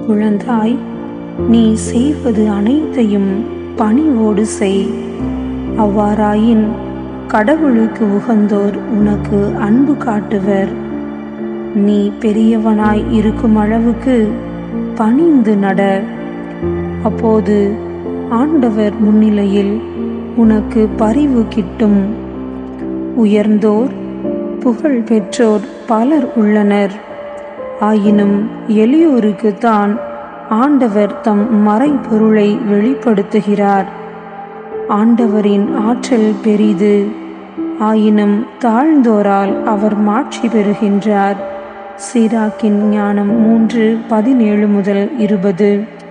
குழந்தாய் நீ செய்வது அனைத்தையும் பணிவோடு செய் அவ்வாறாயின் கடவுளுக்கு உகந்தோர் உனக்கு அன்பு காட்டுவர் நீ பெரியவனாய் இருக்கும் அளவுக்கு பணிந்து நட அப்போது ஆண்டவர் முன்னிலையில் உனக்கு பரிவு கிட்டும் உயர்ந்தோர் புகழ் பெற்றோர் பலர் உள்ளனர் ஆயினும் எளியோருக்கு தான் ஆண்டவர் தம் மறைபொருளை வெளிப்படுத்துகிறார் ஆண்டவரின் ஆற்றல் பெரிது ஆயினும் தாழ்ந்தோரால் அவர் மாட்சி பெறுகின்றார் சீராக்கின் ஞானம் மூன்று பதினேழு முதல் இருபது